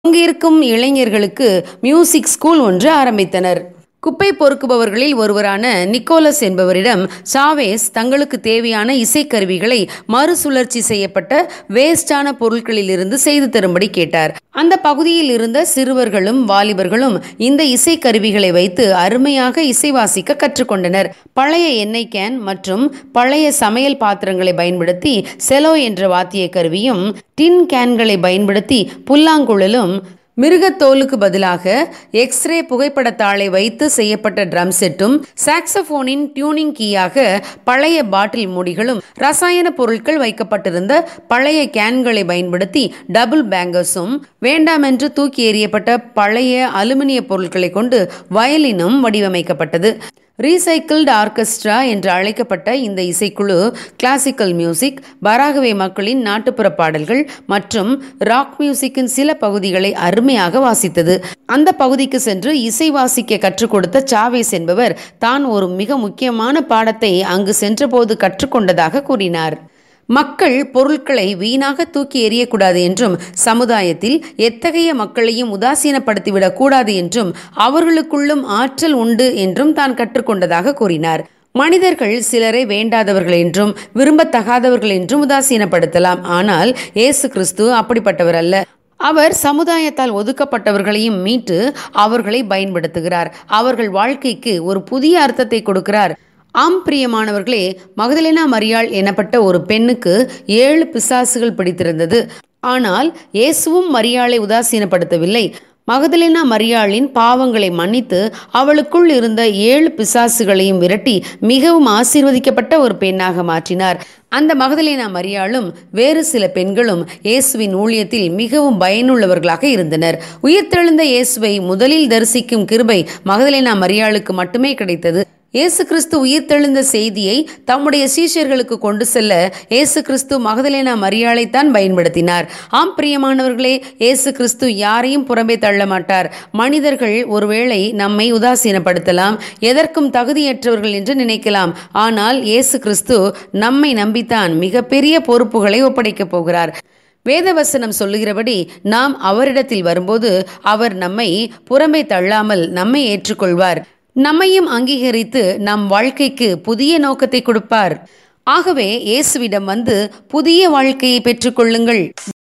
அங்கிருக்கும் இளைஞர்களுக்கு music school ஒன்று ஆரம்பித்தனர் குப்பை பொறுக்குபவர்களில் ஒருவரான நிக்கோலஸ் என்பவரிடம் சாவேஸ் தங்களுக்கு தேவையான இசைக்கருவிகளை மறுசுழற்சி செய்யப்பட்ட வேஸ்டான பொருட்களிலிருந்து செய்து தரும்படி கேட்டார் அந்த பகுதியில் இருந்த சிறுவர்களும் வாலிபர்களும் இந்த இசைக்கருவிகளை வைத்து அருமையாக இசை வாசிக்க கற்றுக்கொண்டனர் பழைய எண்ணெய் கேன் மற்றும் பழைய சமையல் பாத்திரங்களை பயன்படுத்தி செலோ என்ற வாத்திய கருவியும் டின் கேன்களை பயன்படுத்தி புல்லாங்குழலும் மிருகத்தோலுக்கு பதிலாக எக்ஸ்ரே புகைப்படத்தாளை வைத்து செய்யப்பட்ட ட்ரம் செட்டும் சாக்ஸபோனின் டியூனிங் கீயாக பழைய பாட்டில் மூடிகளும் ரசாயன பொருட்கள் வைக்கப்பட்டிருந்த பழைய கேன்களை பயன்படுத்தி டபுள் பேங்கர்ஸும் வேண்டாமென்று தூக்கி எறியப்பட்ட பழைய அலுமினிய பொருட்களை கொண்டு வயலினும் வடிவமைக்கப்பட்டது ரீசைக்கிள்டு ஆர்கெஸ்ட்ரா என்று அழைக்கப்பட்ட இந்த இசைக்குழு கிளாசிக்கல் மியூசிக் பராகவே மக்களின் நாட்டுப்புற பாடல்கள் மற்றும் ராக் மியூசிக்கின் சில பகுதிகளை அருமையாக வாசித்தது அந்த பகுதிக்கு சென்று இசை வாசிக்க கற்றுக் கொடுத்த சாவேஸ் என்பவர் தான் ஒரு மிக முக்கியமான பாடத்தை அங்கு சென்றபோது கற்றுக்கொண்டதாக கூறினார் மக்கள் பொருட்களை வீணாக தூக்கி எறியக்கூடாது என்றும் சமுதாயத்தில் எத்தகைய மக்களையும் உதாசீனப்படுத்திவிடக் கூடாது என்றும் அவர்களுக்குள்ளும் ஆற்றல் உண்டு என்றும் தான் கற்றுக்கொண்டதாக கூறினார் மனிதர்கள் சிலரை வேண்டாதவர்கள் என்றும் விரும்பத்தகாதவர்கள் என்றும் உதாசீனப்படுத்தலாம் ஆனால் இயேசு கிறிஸ்து அப்படிப்பட்டவர் அல்ல அவர் சமுதாயத்தால் ஒதுக்கப்பட்டவர்களையும் மீட்டு அவர்களை பயன்படுத்துகிறார் அவர்கள் வாழ்க்கைக்கு ஒரு புதிய அர்த்தத்தை கொடுக்கிறார் ஆம் பிரியமானவர்களே மகதலேனா மரியாள் எனப்பட்ட ஒரு பெண்ணுக்கு ஏழு பிசாசுகள் பிடித்திருந்தது ஆனால் இயேசுவும் மரியாளை உதாசீனப்படுத்தவில்லை மகதலேனா மரியாளின் பாவங்களை மன்னித்து அவளுக்குள் இருந்த ஏழு பிசாசுகளையும் விரட்டி மிகவும் ஆசீர்வதிக்கப்பட்ட ஒரு பெண்ணாக மாற்றினார் அந்த மகதலேனா மரியாளும் வேறு சில பெண்களும் இயேசுவின் ஊழியத்தில் மிகவும் பயனுள்ளவர்களாக இருந்தனர் உயிர்த்தெழுந்த இயேசுவை முதலில் தரிசிக்கும் கிருபை மகதலேனா மரியாளுக்கு மட்டுமே கிடைத்தது இயேசு கிறிஸ்து உயிர்த்தெழுந்த செய்தியை தம்முடைய சீஷர்களுக்கு கொண்டு செல்ல இயேசு கிறிஸ்து மகதலேனா மரியாளைத்தான் பயன்படுத்தினார் ஆம் பிரியமானவர்களே இயேசு கிறிஸ்து யாரையும் புறம்பே தள்ள மாட்டார் மனிதர்கள் ஒருவேளை நம்மை உதாசீனப்படுத்தலாம் எதற்கும் தகுதியற்றவர்கள் என்று நினைக்கலாம் ஆனால் இயேசு கிறிஸ்து நம்மை நம்பித்தான் மிகப்பெரிய பொறுப்புகளை ஒப்படைக்கப் போகிறார் வேதவசனம் சொல்லுகிறபடி நாம் அவரிடத்தில் வரும்போது அவர் நம்மை புறம்பே தள்ளாமல் நம்மை ஏற்றுக்கொள்வார் நம்மையும் அங்கீகரித்து நம் வாழ்க்கைக்கு புதிய நோக்கத்தை கொடுப்பார் ஆகவே இயேசுவிடம் வந்து புதிய வாழ்க்கையை பெற்றுக்கொள்ளுங்கள்